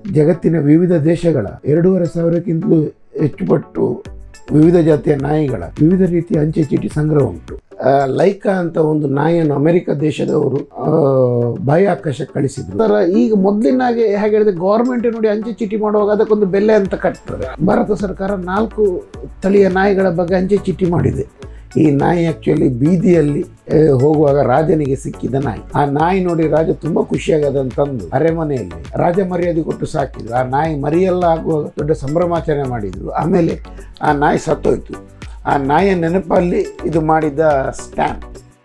ಜಗತ್ತಿನ ವಿವಿಧ ದೇಶಗಳ ಎರಡೂವರೆ ಸಾವಿರಕ್ಕಿಂತಲೂ ಹೆಚ್ಚು ಪಟ್ಟು ವಿವಿಧ ಜಾತಿಯ ನಾಯಿಗಳ ವಿವಿಧ ರೀತಿಯ ಅಂಚೆ ಚೀಟಿ ಸಂಗ್ರಹ ಉಂಟು ಆ, ಲೈಕಾ ಅಂತ ಒಂದು ನಾಯಿಯನ್ನು ಅಮೆರಿಕ ದೇಶದವರು ಆ, ಬಾಹ್ಯಾಕಾಶಕ್ಕೆ ಕಳಿಸಿದ್ರು ಅದರ ಈಗ ಮೊದಲಿನಾಗೆ ಹೇಗೆ ಹೇಳಿದ್ರೆ ಗೌರ್ಮೆಂಟ್ ನೋಡಿ ಅಂಚೆ ಚೀಟಿ ಮಾಡುವಾಗ ಅದಕ್ಕೊಂದು ಬೆಲೆ ಅಂತ ಕಟ್ತಾರೆ ಭಾರತ ಸರ್ಕಾರ ನಾಲ್ಕು ತಳಿಯ ನಾಯಿಗಳ ಬಗ್ಗೆ ಅಂಚೆ ಚೀಟಿ ಮಾಡಿದೆ ಈ ನಾಯಿ ಆಕ್ಚುಲಿ ಬೀದಿಯಲ್ಲಿ ಆ, ಹೋಗುವಾಗ ರಾಜನಿಗೆ ಸಿಕ್ಕಿದ ನಾಯಿ ಆ ನಾಯಿ ನೋಡಿ ರಾಜ ತುಂಬಾ ಖುಷಿಯಾಗದಂತ ತಂದು ಅರೆಮನೆಯಲ್ಲಿ ರಾಜ ಮರ್ಯಾದೆ ಕೊಟ್ಟು ಸಾಕಿದ್ರು ಆ ನಾಯಿ ಮರಿಯೆಲ್ಲ ಆಗುವಾಗ ದೊಡ್ಡ ಸಂಭ್ರಮಾಚರಣೆ ಮಾಡಿದ್ರು ಆಮೇಲೆ ಆ ನಾಯಿ ಸತ್ತೋಯ್ತು ಆ ನಾಯಿಯ ನೆನಪಲ್ಲಿ ಇದು ಮಾಡಿದ ಸ್ಟ್ಯಾಂಪ್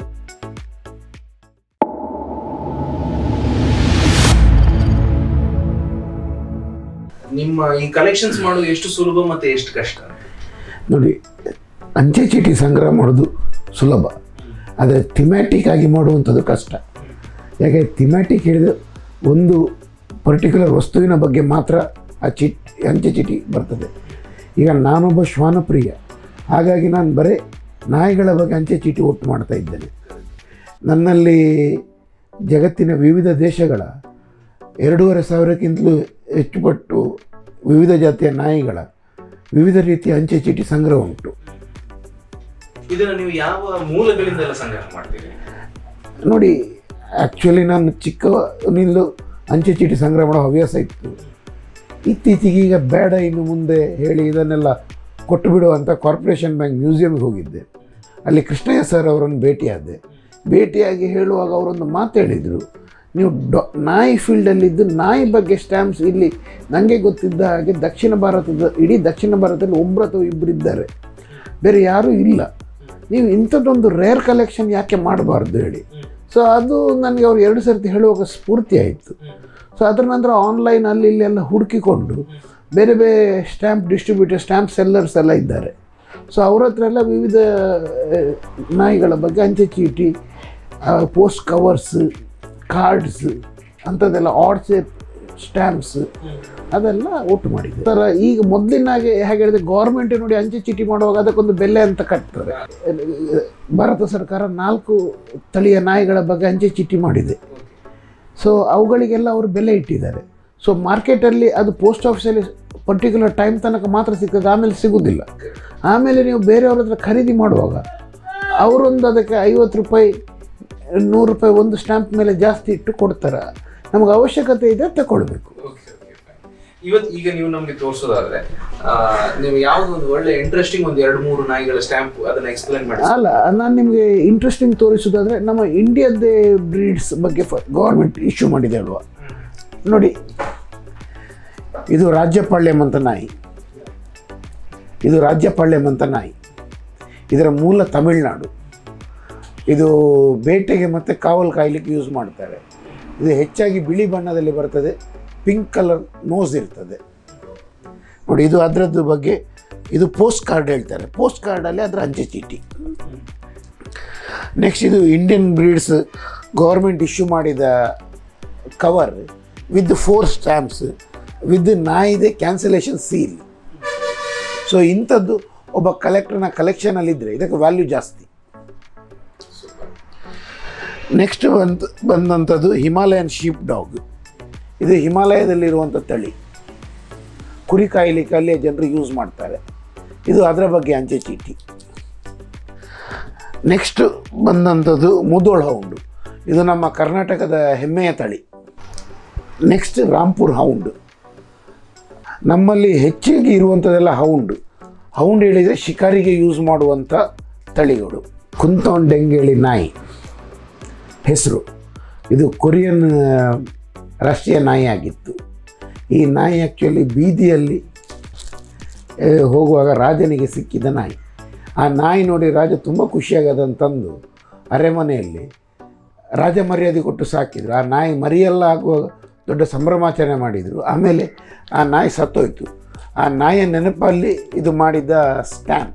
ನಿಮ್ಮ ಈ ಕಲೆಕ್ಷನ್ಸ್ ಮಾಡೋದು ಎಷ್ಟು ಸುಲಭ ಮತ್ತೆ ಎಷ್ಟು ಕಷ್ಟ ನೋಡಿ ಅಂಚೆ ಚೀಟಿ ಸಂಗ್ರಹ ಮಾಡೋದು ಸುಲಭ ಆದರೆ ಥಿಮ್ಯಾಟಿಕ್ ಆಗಿ ಮಾಡುವಂಥದ್ದು ಕಷ್ಟ ಯಾಕೆ ಥಿಮ್ಯಾಟಿಕ್ ಹೇಳಿದ್ರೆ ಒಂದು ಪರ್ಟಿಕ್ಯುಲರ್ ವಸ್ತುವಿನ ಬಗ್ಗೆ ಮಾತ್ರ ಆ ಚೀಟ್ ಅಂಚೆ ಚೀಟಿ ಬರ್ತದೆ ಈಗ ನಾನೊಬ್ಬ ಶ್ವಾನಪ್ರಿಯ ಹಾಗಾಗಿ ನಾನು ಬರೀ ನಾಯಿಗಳ ಬಗ್ಗೆ ಅಂಚೆ ಚೀಟಿ ಒಟ್ಟು ಮಾಡ್ತಾ ಇದ್ದೇನೆ ನನ್ನಲ್ಲಿ ಜಗತ್ತಿನ ವಿವಿಧ ದೇಶಗಳ ಎರಡೂವರೆ ಸಾವಿರಕ್ಕಿಂತಲೂ ಹೆಚ್ಚು ಪಟ್ಟು ವಿವಿಧ ಜಾತಿಯ ನಾಯಿಗಳ ವಿವಿಧ ರೀತಿಯ ಅಂಚೆ ಚೀಟಿ ಸಂಗ್ರಹ ಉಂಟು ಇದನ್ನ ನೀವು ಯಾವ ಮೂಲಗಳಿಂದೆಲ್ಲ ಸಂಗ್ರಹ ಮಾಡ್ತೀರಿ ನೋಡಿ ಆ್ಯಕ್ಚುಲಿ ನಾನು ಚಿಕ್ಕನಿಂದಲೂ ಅಂಚೆ ಚೀಟಿ ಸಂಗ್ರಹ ಮಾಡೋ ಹವ್ಯಾಸ ಇತ್ತು ಇತ್ತೀಚೆಗೆ ಈಗ ಬೇಡ ಇನ್ನು ಮುಂದೆ ಹೇಳಿ ಇದನ್ನೆಲ್ಲ ಕೊಟ್ಟು ಬಿಡುವಂಥ ಕಾರ್ಪೊರೇಷನ್ ಬ್ಯಾಂಕ್ ಮ್ಯೂಸಿಯಂಗೆ ಹೋಗಿದ್ದೆ ಅಲ್ಲಿ ಕೃಷ್ಣಯ್ಯ ಸರ್ ಅವರನ್ನು ಭೇಟಿಯಾದೆ ಭೇಟಿಯಾಗಿ ಹೇಳುವಾಗ ಅವರೊಂದು ಮಾತು ಹೇಳಿದರು ನೀವು ಡೊ ನಾಯಿ ಫೀಲ್ಡಲ್ಲಿದ್ದು ನಾಯಿ ಬಗ್ಗೆ ಸ್ಟ್ಯಾಂಪ್ಸ್ ಇಲ್ಲಿ ನನಗೆ ಗೊತ್ತಿದ್ದ ಹಾಗೆ ದಕ್ಷಿಣ ಭಾರತದ ಇಡೀ ದಕ್ಷಿಣ ಭಾರತದಲ್ಲಿ ಒಬ್ಬರು ಅಥವಾ ಇಬ್ಬರು ಇದ್ದಾರೆ ಬೇರೆ ಯಾರೂ ಇಲ್ಲ ನೀವು ಇಂಥದ್ದೊಂದು ರೇರ್ ಕಲೆಕ್ಷನ್ ಯಾಕೆ ಮಾಡಬಾರ್ದು ಹೇಳಿ ಸೊ ಅದು ನನಗೆ ಅವ್ರು ಎರಡು ಸರ್ತಿ ಹೇಳುವಾಗ ಸ್ಫೂರ್ತಿ ಆಯಿತು ಸೊ ಅದರ ನಂತರ ಆನ್ಲೈನ್ ಅಲ್ಲಿ ಇಲ್ಲಿ ಎಲ್ಲ ಹುಡುಕಿಕೊಂಡು ಬೇರೆ ಬೇರೆ ಸ್ಟ್ಯಾಂಪ್ ಡಿಸ್ಟ್ರಿಬ್ಯೂಟರ್ ಸ್ಟ್ಯಾಂಪ್ ಸೆಲ್ಲರ್ಸ್ ಎಲ್ಲ ಇದ್ದಾರೆ ಸೊ ಅವ್ರ ಹತ್ರ ಎಲ್ಲ ವಿವಿಧ ಆ, ನಾಯಿಗಳ ಬಗ್ಗೆ ಅಂಚೆ ಚೀಟಿ ಪೋಸ್ಟ್ ಕವರ್ಸ್ ಕಾರ್ಡ್ಸ್ ಅಂಥದ್ದೆಲ್ಲ ಆಡ್ ಶೇಪ್ ಸ್ಟ್ಯಾಂಪ್ಸ್ ಅದೆಲ್ಲ ಒಟ್ಟು ಮಾಡಿದೆ ಥರ ಈಗ ಮೊದಲಿನಾಗೆ ಹೇಗೆ ಹೇಳಿದ್ರೆ ಗೌರ್ಮೆಂಟ್ ನೋಡಿ ಅಂಚೆ ಚೀಟಿ ಮಾಡುವಾಗ ಅದಕ್ಕೊಂದು ಬೆಲೆ ಅಂತ ಕಟ್ತಾರೆ ಭಾರತ ಸರ್ಕಾರ ನಾಲ್ಕು ತಳಿಯ ನಾಯಿಗಳ ಬಗ್ಗೆ ಅಂಚೆ ಚೀಟಿ ಮಾಡಿದೆ ಸೊ ಅವುಗಳಿಗೆಲ್ಲ ಅವರು ಬೆಲೆ ಇಟ್ಟಿದ್ದಾರೆ ಸೊ ಮಾರ್ಕೆಟಲ್ಲಿ ಅದು ಪೋಸ್ಟ್ ಆಫೀಸಲ್ಲಿ ಪರ್ಟಿಕ್ಯುಲರ್ ಟೈಮ್ ತನಕ ಮಾತ್ರ ಸಿಗ್ತದೆ ಆಮೇಲೆ ಸಿಗೋದಿಲ್ಲ ಆಮೇಲೆ ನೀವು ಬೇರೆಯವ್ರ ಹತ್ರ ಖರೀದಿ ಮಾಡುವಾಗ ಅವರೊಂದು ಅದಕ್ಕೆ ಐವತ್ತು ರೂಪಾಯಿ ನೂರು ರೂಪಾಯಿ ಒಂದು ಸ್ಟ್ಯಾಂಪ್ ಮೇಲೆ ಜಾಸ್ತಿ ಇಟ್ಟು ಕೊಡ್ತಾರೆ ನಮಗೆ ಅವಶ್ಯಕತೆ ಇದೆ ತಗೊಳ್ಬೇಕು ಇವತ್ತು ಈಗ ನೀವು ನಮ್ಗೆ ತೋರಿಸೋದಾದ್ರೆ ಆ, ನೀವು ಯಾವ್ದು ಒಂದು ಒಳ್ಳೆ ಇಂಟ್ರೆಸ್ಟಿಂಗ್ ಒಂದು ಎರಡು ಮೂರು ನಾಯಿಗಳ ಸ್ಟ್ಯಾಂಪ್ ಅದನ್ನ ಎಕ್ಸ್ಪ್ಲೈನ್ ಮಾಡಿ ಅಲ್ಲ ನಾನು ನಿಮಗೆ ಇಂಟ್ರೆಸ್ಟಿಂಗ್ ತೋರಿಸೋದಾದರೆ ನಮ್ಮ ಇಂಡಿಯಾದ್ದೇ ಬ್ರೀಡ್ಸ್ ಬಗ್ಗೆ ಗೌರ್ಮೆಂಟ್ ಇಶ್ಯೂ ಮಾಡಿದೆ ಅಲ್ವಾ ನೋಡಿ ಇದು ರಾಜ್ಯಪಾಳ್ಯಂ ಅಂತ ನಾಯಿ ಇದು ರಾಜ್ಯಪಾಳ್ಯಂ ಅಂತ ನಾಯಿ ಇದರ ಮೂಲ ತಮಿಳುನಾಡು ಇದು ಬೇಟೆಗೆ ಮತ್ತು ಕಾವಲು ಕಾಯಲಿಕ್ಕೆ ಯೂಸ್ ಮಾಡ್ತಾರೆ ಇದು ಹೆಚ್ಚಾಗಿ ಬಿಳಿ ಬಣ್ಣದಲ್ಲಿ ಬರ್ತದೆ ಪಿಂಕ್ ಕಲರ್ ನೋಸ್ ಇರ್ತದೆ ನೋಡಿ ಇದು ಅದರದ್ದು ಬಗ್ಗೆ ಇದು ಪೋಸ್ಟ್ ಕಾರ್ಡ್ ಹೇಳ್ತಾರೆ ಪೋಸ್ಟ್ ಕಾರ್ಡಲ್ಲಿ ಅದರ ಅಂಚೆ ಚೀಟಿ ನೆಕ್ಸ್ಟ್ ಇದು ಇಂಡಿಯನ್ ಬ್ರೀಡ್ಸ್ ಗೌರ್ಮೆಂಟ್ ಇಶ್ಯೂ ಮಾಡಿದ cover with four stamps with ನಾಯಿದೆ ಕ್ಯಾನ್ಸಲೇಷನ್ ಸೀಲ್ ಸೊ ಇಂಥದ್ದು ಒಬ್ಬ ಕಲೆಕ್ಟರ್ನ ಕಲೆಕ್ಷನಲ್ಲಿದ್ದರೆ ಇದಕ್ಕೆ ವ್ಯಾಲ್ಯೂ ಜಾಸ್ತಿ ನೆಕ್ಸ್ಟ್ ಬಂದು ಬಂದಂಥದ್ದು ಹಿಮಾಲಯನ್ ಶೀಪ್ ಡಾಗ್ ಇದು ಹಿಮಾಲಯದಲ್ಲಿರುವಂಥ ತಳಿ ಕುರಿ ಕಾಯಲಿಕ್ಕೆ ಅಲ್ಲಿಯ ಜನರು ಯೂಸ್ ಮಾಡ್ತಾರೆ ಇದು ಅದರ ಬಗ್ಗೆ ಅಂಚೆ ಚೀಟಿ ನೆಕ್ಸ್ಟ್ ಬಂದಂಥದ್ದು ಮುದೋಳ್ ಹೌಂಡು ಇದು ನಮ್ಮ ಕರ್ನಾಟಕದ ಹೆಮ್ಮೆಯ ತಳಿ ನೆಕ್ಸ್ಟ್ ರಾಂಪುರ್ ಹೌಂಡ್ ನಮ್ಮಲ್ಲಿ ಹೆಚ್ಚಿಗೆ ಇರುವಂಥದ್ದೆಲ್ಲ ಹೌಂಡ್ ಹೌಂಡ್ ಹೇಳಿದರೆ ಶಿಕಾರಿಗೆ ಯೂಸ್ ಮಾಡುವಂಥ ತಳಿಗಳು ಕುಂತೌನ್ ಡೆಂಗೇಳಿ ನಾಯಿ ಹೆಸರು ಇದು ಕೊರಿಯನ್ ಆ, ರಾಷ್ಟ್ರೀಯ ನಾಯಿ ಆಗಿತ್ತು ಈ ನಾಯಿ ಆ್ಯಕ್ಚುಲಿ ಬೀದಿಯಲ್ಲಿ ಆ, ಹೋಗುವಾಗ ರಾಜನಿಗೆ ಸಿಕ್ಕಿದ ನಾಯಿ ಆ ನಾಯಿ ನೋಡಿ ರಾಜ ತುಂಬ ಖುಷಿಯಾಗದಂತಂದು ಅರೆಮನೆಯಲ್ಲಿ ರಾಜ ಮರ್ಯಾದೆ ಕೊಟ್ಟು ಸಾಕಿದ್ರು ಆ ನಾಯಿ ಮರಿಯೆಲ್ಲ ಆಗುವಾಗ ದೊಡ್ಡ ಸಂಭ್ರಮಾಚರಣೆ ಮಾಡಿದರು ಆಮೇಲೆ ಆ ನಾಯಿ ಸತ್ತೋಯ್ತು ಆ ನಾಯಿಯ ನೆನಪಲ್ಲಿ ಇದು ಮಾಡಿದ ಸ್ಟ್ಯಾಂಪ್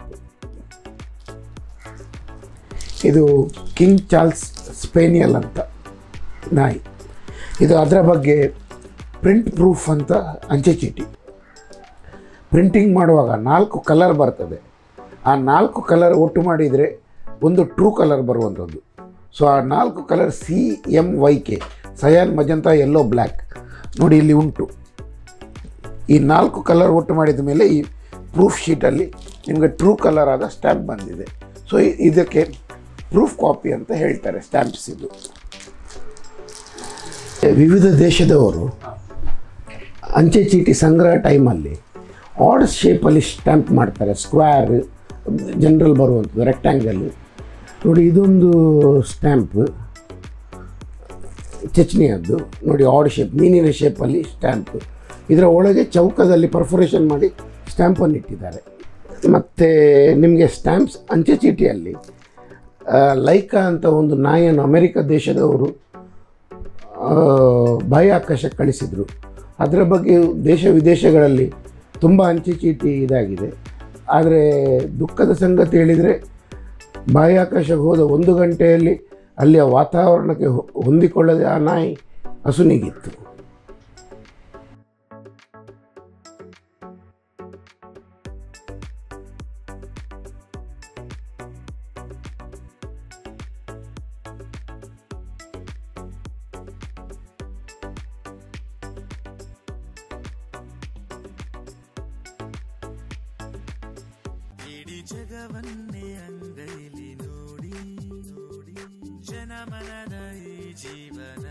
ಇದು ಕಿಂಗ್ ಚಾರ್ಲ್ಸ್ ಸ್ಪೇನಿಯಲ್ ಅಂತ ನಾಯಿ ಇದು ಅದರ ಬಗ್ಗೆ ಪ್ರಿಂಟ್ ಪ್ರೂಫ್ ಅಂತ ಅಂಚೆ ಚೀಟಿ ಪ್ರಿಂಟಿಂಗ್ ಮಾಡುವಾಗ ನಾಲ್ಕು ಕಲರ್ ಬರ್ತದೆ ಆ ನಾಲ್ಕು ಕಲರ್ ಒಟ್ಟು ಮಾಡಿದರೆ ಒಂದು ಟ್ರೂ ಕಲರ್ ಬರುವಂಥದ್ದು ಸೊ ಆ ನಾಲ್ಕು colour C M Y K cyan magenta yellow black ನೋಡಿ ಇಲ್ಲಿ ಉಂಟು ಈ ನಾಲ್ಕು ಕಲರ್ ಒಟ್ಟು ಮಾಡಿದ ಮೇಲೆ ಈ ಪ್ರೂಫ್ ಶೀಟಲ್ಲಿ ನಿಮಗೆ ಟ್ರೂ ಕಲರ್ ಆದ ಸ್ಟ್ಯಾಂಪ್ ಬಂದಿದೆ ಸೊ ಇದಕ್ಕೆ ಪ್ರೂಫ್ ಕಾಪಿ ಅಂತ ಹೇಳ್ತಾರೆ ಸ್ಟ್ಯಾಂಪ್ಸ್ ಇದು ವಿವಿಧ ದೇಶದವರು ಅಂಚೆ ಚೀಟಿ ಸಂಗ್ರಹ ಟೈಮಲ್ಲಿ ಆಡ್ ಶೇಪಲ್ಲಿ ಸ್ಟ್ಯಾಂಪ್ ಮಾಡ್ತಾರೆ ಸ್ಕ್ವೇರ್ ಜನರಲ್ ಬರುವಂಥದ್ದು ರೆಕ್ಟ್ಯಾಂಗಲ್ ನೋಡಿ ಇದೊಂದು ಸ್ಟ್ಯಾಂಪ್ ಚಚ್ನಿಯದ್ದು ನೋಡಿ ಆಡ್ ಶೇಪ್ ಮೀನಿನ ಶೇಪಲ್ಲಿ ಸ್ಟ್ಯಾಂಪ್ ಇದರ ಒಳಗೆ ಚೌಕದಲ್ಲಿ ಪರ್ಫೊರೇಷನ್ ಮಾಡಿ ಸ್ಟ್ಯಾಂಪನ್ನು ಇಟ್ಟಿದ್ದಾರೆ ಮತ್ತು ನಿಮಗೆ ಸ್ಟ್ಯಾಂಪ್ಸ್ ಅಂಚೆ ಚೀಟಿಯಲ್ಲಿ ಆ, ಲೈಕಾ ಅಂತ ಒಂದು ನಾಯನ್ನು ಅಮೆರಿಕ ದೇಶದವರು ಆ, ಬಾಹ್ಯಾಕಾಶಕ್ಕೆ ಕಳಿಸಿದರು ಅದರ ಬಗ್ಗೆ ದೇಶ ವಿದೇಶಗಳಲ್ಲಿ ತುಂಬ ಅಂಚೆ ಚೀಟಿ ಇದಾಗಿದೆ ಆದರೆ ದುಃಖದ ಸಂಗತಿ ಹೇಳಿದರೆ ಬಾಹ್ಯಾಕಾಶಕ್ಕೆ ಹೋದ ಒಂದು ಗಂಟೆಯಲ್ಲಿ ಅಲ್ಲಿಯ ವಾತಾವರಣಕ್ಕೆ ಹೊ- ಹೊಂದಿಕೊಳ್ಳದೆ ಆ ನಾಯಿ ಹಸುನಿಗಿತ್ತು ಇಡೀ ಜಗವನ್ನೇ ಅಂಗೈಲಿ ನೋಡಿ ನೋಡಿ ಜನಮನದ ಈ ಜೀವನ